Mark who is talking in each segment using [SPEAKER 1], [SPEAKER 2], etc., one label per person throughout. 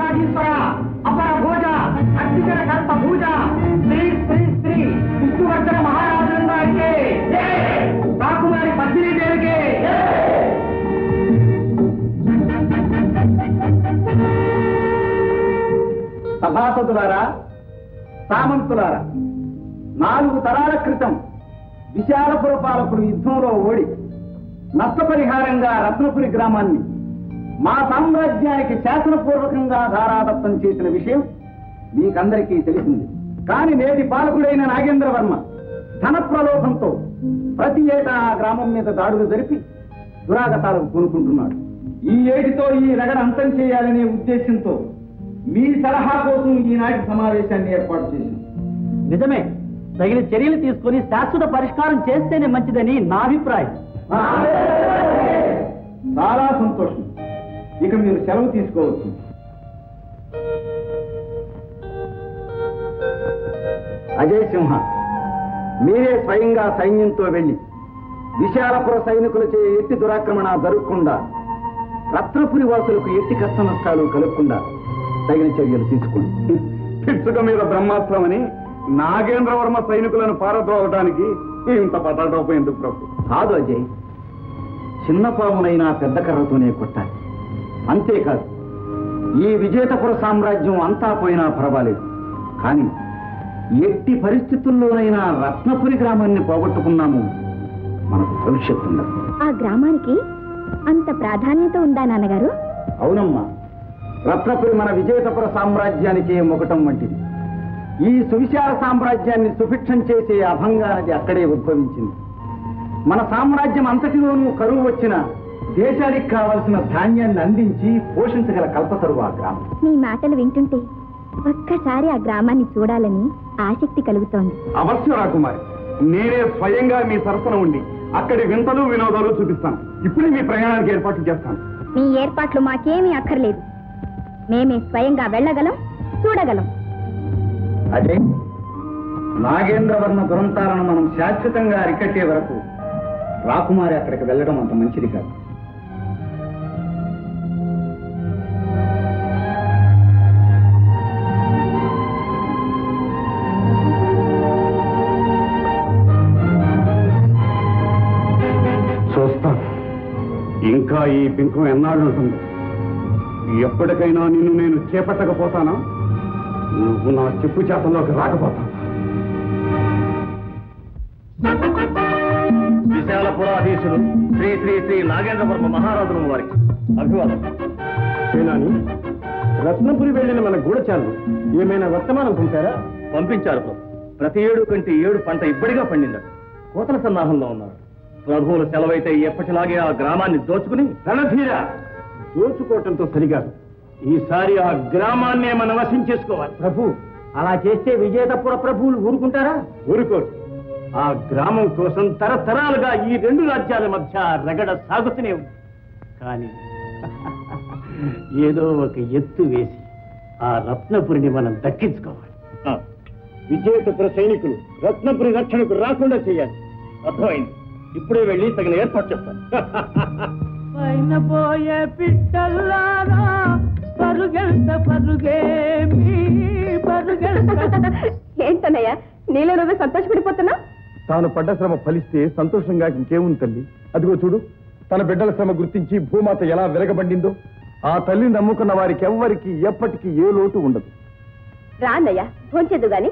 [SPEAKER 1] రాజరాజేశ్వర అపర భోజ అక్షర కల్ప భూజ శ్రీ శ్రీ శ్రీ విష్ణువర్ధన మహారాజు గారికి రాకుమారి పద్మిని దేవికి
[SPEAKER 2] సభాసదులారా సామంతులారా నాలుగు తరాల క్రితం విశాలపుర పాలకుడు యుద్ధంలో ఓడి నష్టపరిహారంగా రత్నపురి గ్రామాన్ని మా సామ్రాజ్యానికి శాసనపూర్వకంగా ధారాదత్తం చేసిన విషయం మీకందరికీ తెలిసింది కాని నేటి పాలకుడైన నాగేంద్రవర్మ ధన ప్రలోభంతో ప్రతి ఏటా ఆ గ్రామం మీద దాడులు జరిపి దురాగతాలకు పూనుకుంటున్నాడు ఈ ఏటితో ఈ రగడ అంతం చేయాలనే ఉద్దేశంతో మీ సలహా కోసం ఈనాటి సమావేశాన్ని ఏర్పాటు చేశాం
[SPEAKER 1] నిజమే తగిన చర్యలు తీసుకుని శాశ్వత పరిష్కారం చేస్తేనే మంచిదని నా అభిప్రాయం
[SPEAKER 2] చాలా సంతోషం ఇక మీరు సెలవు తీసుకోవచ్చు అజయ్ సింహ మీరే స్వయంగా సైన్యంతో వెళ్ళి విశాలపుర సైనికులచే ఎట్టి దురాక్రమణ జరగకుండా రత్నపురి వాసులకు ఎట్టి కష్ట నష్టాలు కలగకుండా తగిన చర్యలు తీసుకోండి పిచ్చుక మీద బ్రహ్మాస్త్రమని నాగేంద్రవర్మ సైనికులను పారద్రోవటానికి ఇంత పటాటోపం ఎందుకు ప్రభు కాదు అజయ్ చిన్న పామునైనా పెద్ద కర్రతోనే కొట్టాలి అంతేకాదు ఈ విజేతపుర సామ్రాజ్యం అంతా పోయినా పర్వాలేదు కానీ ఎట్టి పరిస్థితుల్లోనైనా రత్నపురి గ్రామాన్ని పోగొట్టుకున్నాము మనకు భవిష్యత్తు ఉండదు
[SPEAKER 3] ఆ గ్రామానికి అంత ప్రాధాన్యత ఉందా నాన్నగారు
[SPEAKER 2] అవునమ్మా రత్నపురి మన విజేతపుర సామ్రాజ్యానికి మొకటం వంటిది ఈ సువిశాల సామ్రాజ్యాన్ని సుభిక్షం చేసే అభంగా నది అక్కడే ఉద్భవించింది మన సామ్రాజ్యం అంతటిలోనూ కరువు వచ్చిన దేశానికి కావలసిన ధాన్యాన్ని అందించి పోషించగల కల్పతరువు ఆ గ్రామం
[SPEAKER 3] మీ మాటలు వింటుంటే ఒక్కసారి ఆ గ్రామాన్ని చూడాలని ఆసక్తి కలుగుతోంది
[SPEAKER 2] అవశ్యం రాకుమారి నేనే స్వయంగా మీ సరసన ఉండి అక్కడి వింతలు వినోదాలు చూపిస్తాను ఇప్పుడే మీ ప్రయాణానికి ఏర్పాట్లు చేస్తాను
[SPEAKER 3] మీ ఏర్పాట్లు మాకేమీ అక్కర్లేదు మేమే స్వయంగా వెళ్ళగలం చూడగలం
[SPEAKER 2] అదే నాగేంద్రవర్ణ దురంతాలను మనం శాశ్వతంగా అరికట్టే వరకు రాకుమారి అక్కడికి వెళ్ళడం అంత మంచిది కాదు చూస్తాను ఇంకా ఈ పింకం ఎన్నాళ్ళు ఉంటుంది ఎప్పటికైనా నిన్ను నేను చేపట్టకపోతానా నువ్వు నా చెప్పు చేతల్లోకి రాకపోతావు
[SPEAKER 4] విశాలపురాధీశులు శ్రీ శ్రీ శ్రీ నాగేంద్రవర్మ మహారాజుల వారికి అభివాదం
[SPEAKER 2] సేనాని రత్నపురి వెళ్ళిన మన గూఢచారులు ఏమైనా వర్తమానం పంపారా
[SPEAKER 4] పంపించారు ప్రభు ప్రతి ఏడు కంటే ఏడు పంట ఇబ్బడిగా పండిందట కోతల సన్నాహంలో ఉన్నారు ప్రభువుల సెలవైతే ఎప్పటిలాగే ఆ గ్రామాన్ని దోచుకుని
[SPEAKER 2] రణధీర దోచుకోవటంతో సరికాదు ఈసారి ఆ గ్రామాన్నే మనం వశించేసుకోవాలి ప్రభు అలా చేస్తే విజేతపుర ప్రభువులు ఊరుకుంటారా ఊరుకోరు ఆ గ్రామం కోసం తరతరాలుగా ఈ రెండు రాజ్యాల మధ్య రగడ సాగుతూనే ఉంది కానీ ఏదో ఒక ఎత్తు వేసి ఆ రత్నపురిని మనం దక్కించుకోవాలి విజేతపుర సైనికులు రత్నపురి రక్షణకు రాకుండా చేయాలి
[SPEAKER 4] అర్థమైంది ఇప్పుడే వెళ్ళి తగిన ఏర్పాటు చేస్తాను
[SPEAKER 1] పైన పోయే పిట్టల్లారా పరుగెంత పరుగేమి పరుగెంత
[SPEAKER 3] ఏంటన్నయ్య నీలో నువ్వే సంతోషపడిపోతున్నా
[SPEAKER 2] తాను పడ్డ శ్రమ ఫలిస్తే సంతోషంగా ఇంకేముంది తల్లి అదిగో చూడు తన బిడ్డల శ్రమ గుర్తించి భూమాత ఎలా వెలగబండిందో ఆ తల్లిని నమ్ముకున్న వారికి ఎవ్వరికి ఎప్పటికీ ఏ లోటు ఉండదు
[SPEAKER 3] రా అన్నయ్య భోంచేద్దు గాని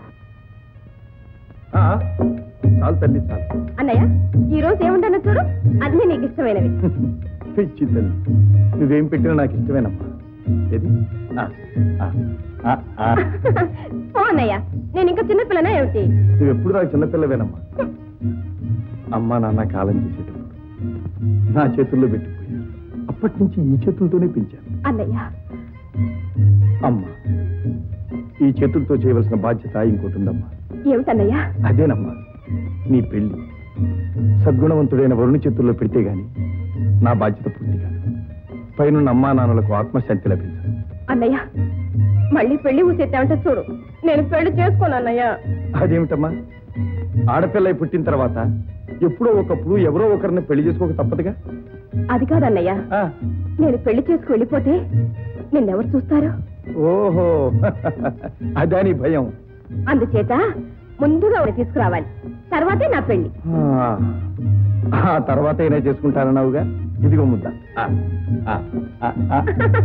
[SPEAKER 2] ఆ, చాలు తల్లి చాలు
[SPEAKER 3] అన్నయ్య ఈ రోజు ఏముంటానో చూడు అన్నీ నీకు ఇష్టమైనవి
[SPEAKER 2] పిచ్చి తల్లి నువ్వేం పెట్టినా నాకు ఇష్టమేనమ్మా ఏది ఆ, ఆ, ఆ, ఆ.
[SPEAKER 3] పో అన్నయ్య నేను ఇంకా చిన్నపిల్లనే ఏమిటి
[SPEAKER 2] నువ్వు ఎప్పుడు నాకు చిన్నపిల్లవేనమ్మా అమ్మా నాన్న కాలం చేసేటప్పుడు నా చేతుల్లో పెట్టిపోయారు అప్పటి నుంచి ఈ చేతులతోనే పెంచాను
[SPEAKER 3] అన్నయ్య
[SPEAKER 2] అమ్మా ఈ చేతులతో చేయవలసిన బాధ్యత ఇంకోటి ఉందమ్మా
[SPEAKER 3] ఏమిటన్నయ్య
[SPEAKER 2] అదేనమ్మా నీ పెళ్లి సద్గుణవంతుడైన వరుణి చేతుల్లో పెడితే గాని నా బాధ్యత పూర్తి కాదు పైన అమ్మా నాన్నలకు ఆత్మశాంతి లభించదు
[SPEAKER 3] అన్నయ్య మళ్ళీ పెళ్లి ఊసేద్దామంటే చూడు నేను పెళ్లి చేసుకోను అన్నయ్య
[SPEAKER 2] అదేమిటమ్మా ఆడపిల్ల పుట్టిన తర్వాత ఎప్పుడో ఒకప్పుడు ఎవరో ఒకరిని పెళ్లి చేసుకోక తప్పదుగా
[SPEAKER 3] అది కాదన్నయ్య
[SPEAKER 2] ఆ,
[SPEAKER 3] నేను పెళ్లి చేసుకు వెళ్ళిపోతే నిన్నెవరు చూస్తారు
[SPEAKER 5] ఓహో అదా నీ భయం
[SPEAKER 3] అందుచేత ముందుగా ఒకటి తీసుకురావాలి తర్వాతే నా పెళ్లి
[SPEAKER 5] ఆ, ఆ తర్వాత ఏనే చేసుకుంటానన్నావుగా ఇదిగో ముద్ద ఆ, ఆ, ఆ, ఆ.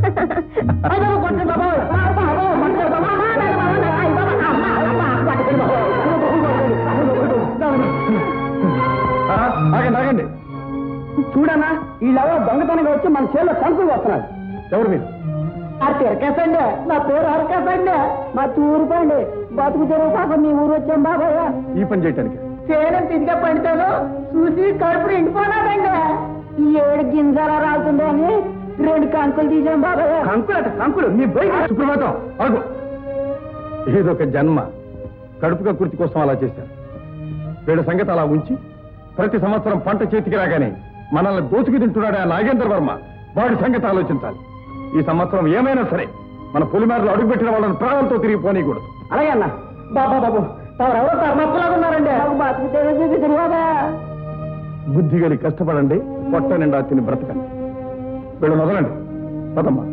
[SPEAKER 5] ఆ, ఆగండి ఆగండి
[SPEAKER 1] చూడన్నా వీళ్ళెవరో దొంగతనంగా వచ్చి మన చేలో కంకులు వస్తున్నారు
[SPEAKER 5] ఎవరు మీరు
[SPEAKER 1] ఆ తిరకేసండి నా పేరు అరకేసండి మా తూరుపండి బతుకు తెరువు కోసం మీ ఊరు వచ్చాం బాబాయ్
[SPEAKER 5] ఈ పని చేయటానికి
[SPEAKER 1] చేనం తిరిగే పండితాను చూసి కడుపు నిండిపోనాదండి ఈ ఏడు గింజల రాలుతుందో అని రెండు కంకులు తీసాం బాబాయ్
[SPEAKER 5] కంకులు అట కంకులు నీ బయట సుప్రభాతం ఆగు ఏదొక జన్మ కడుపుగా కుర్తి కోసం అలా చేశారు వీళ్ళ సంగతి అలా ఉంచి ప్రతి సంవత్సరం పంట చేతికి రాగానే మనల్ని దోచుకు తింటున్నాడే ఆ నాగేంద్ర వర్మ వాడి సంగతి ఆలోచించాలి ఈ సంవత్సరం ఏమైనా సరే మన పులిమేరలో అడుగుపెట్టిన వాళ్ళని ప్రాణాలతో తిరిగి పోనీయకూడదు
[SPEAKER 1] అలాగే అన్న బాబా బాబు ఎవరో తర్మప్పులాగా ఉన్నారండి బతుకు తెరువు చూపించరు బాబా
[SPEAKER 5] బుద్ధి గలి కష్టపడండి పొట్ట నిండా తిని బ్రతకండి వీళ్ళు మొదలండి పదమ్మా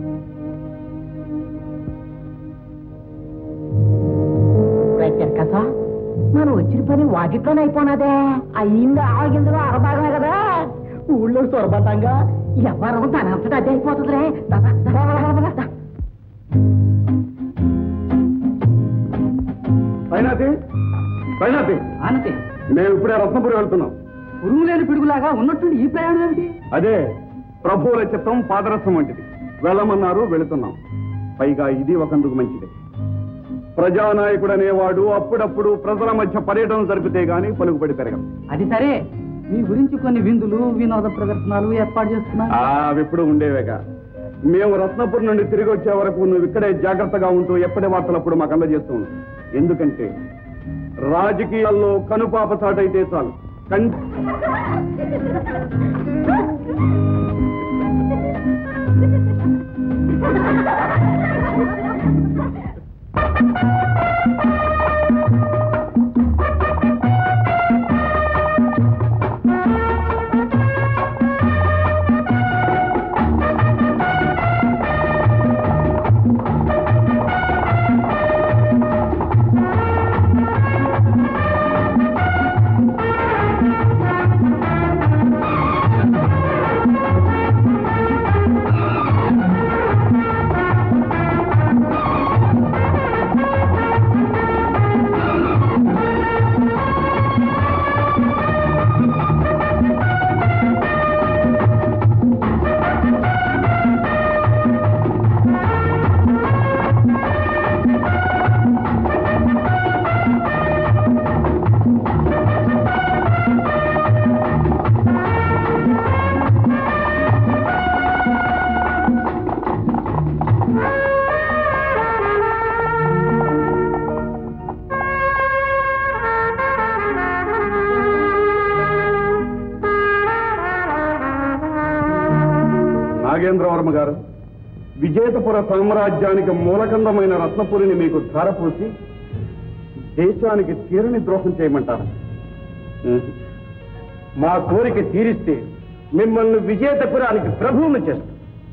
[SPEAKER 1] కదా మనం వచ్చిన పని వాకిట్లోనే అయిపోనాదే అయ్యింది ఆగిందో అరభాగమే కదా ఊళ్ళో సొరబతంగా ఎవరు తనంతటా అదే అయిపోతుందిరే దా, దా, దా, దా, దా, దా.
[SPEAKER 2] పైనాతి పైనాతి
[SPEAKER 1] ఆనతి
[SPEAKER 2] మేము ఇప్పుడే రత్నపురి వెళ్తున్నాం
[SPEAKER 1] ఉరుము లేని పిడుగులాగా ఉన్నట్టుండి ఈ ప్రయాణం ఏమిటి
[SPEAKER 2] అదే ప్రభువుల చిత్తం పాదరసం వంటిది వెళ్ళమన్నారు వెళుతున్నాం పైగా ఇది ఒకందుకు మంచిదే ప్రజానాయకుడు అనేవాడు అప్పుడప్పుడు ప్రజల మధ్య పర్యటన జరిపితే గాని పలుకుబడి పెరగదు
[SPEAKER 1] అది సరే మీ గురించి కొన్ని విందులు వినోద ప్రదర్శనలు ఏర్పాటు చేస్తున్నారు
[SPEAKER 2] ఆ, అవి ఎప్పుడు ఉండేవేగా మేము రత్నపురం నుండి తిరిగి వచ్చే వరకు నువ్వు ఇక్కడే జాగ్రత్తగా ఉంటూ ఎప్పటి వార్తలప్పుడు మాకు అందజేస్తూ ఉండు ఎందుకంటే రాజకీయాల్లో కనుపాప చాటైతే చాలు కన్ నాగేంద్రవర్మ గారు విజేతపుర సామ్రాజ్యానికి మూలకందమైన రత్నపురిని మీకు ధారపోసి దేశానికి తీరని ద్రోహం చేయమంటారా ఉహు. మా కోరిక తీరిస్తే మిమ్మల్ని విజేతపురానికి ప్రభువులు చేస్తాం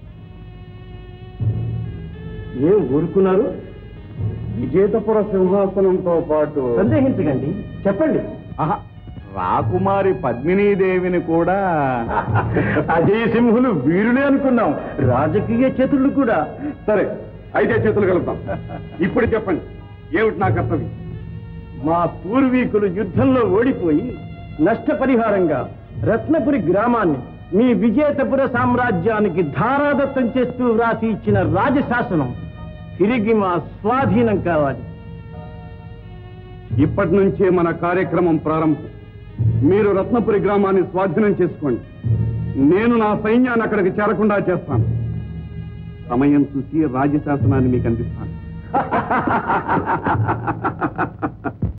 [SPEAKER 2] ఏం ఊరుకున్నారు విజేతపుర సింహాసనంతో పాటు
[SPEAKER 5] సందేహించకండి చెప్పండి
[SPEAKER 2] ఆహా, రాకుమారి పద్మినీదేవిని కూడా అజయ సింహులు వీరులే అనుకున్నాం రాజకీయ చేతులు కూడా సరే అయితే చేతులు కలుపుతాం ఇప్పుడు చెప్పండి ఏమిటి నా కర్తవ్యం
[SPEAKER 5] మా పూర్వీకులు యుద్ధంలో ఓడిపోయి నష్టపరిహారంగా రత్నపురి గ్రామాన్ని మీ విజేతపుర సామ్రాజ్యానికి ధారాదత్తం చేస్తూ వ్రాసి ఇచ్చిన రాజశాసనం తిరిగి మా స్వాధీనం కావాలి
[SPEAKER 2] ఇప్పటి నుంచే మన కార్యక్రమం ప్రారంభం మీరు రత్నపురి గ్రామాన్ని స్వాధీనం చేసుకోండి నేను నా సైన్యాన్ని అక్కడికి చేరకుండా చేస్తాను సమయం చూసి రాజశాసనాన్ని మీకు అందిస్తాను